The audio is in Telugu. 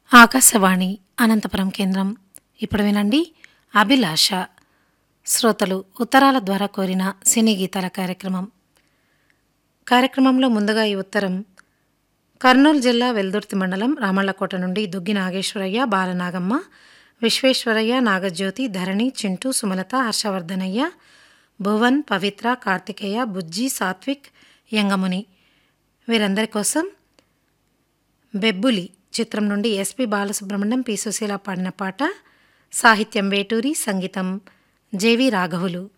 ఆకాశవాణి అనంతపురం కేంద్రం ఇప్పుడు వినండి అభిలాష శ్రోతలు ఉత్తరాల ద్వారా కోరిన సినీ గీతాల కార్యక్రమం కార్యక్రమంలో ముందుగా ఈ ఉత్తరం కర్నూలు జిల్లా వెల్దుర్తి మండలం రామళ్ళకోట నుండి దుగ్గి నాగేశ్వరయ్య బాలనాగమ్మ విశ్వేశ్వరయ్య నాగజ్యోతి ధరణి చింటూ సుమలత హర్షవర్ధనయ్య భువన్ పవిత్ర కార్తికేయ బుజ్జి సాత్విక్ యంగముని వీరందరి కోసం బెబ్బులి చిత్రం నుండి ఎస్పి బాలసుబ్రహ్మణ్యం పి సుశీల పాడిన పాట సాహిత్యం వేటూరి సంగీతం జేవి రాఘవులు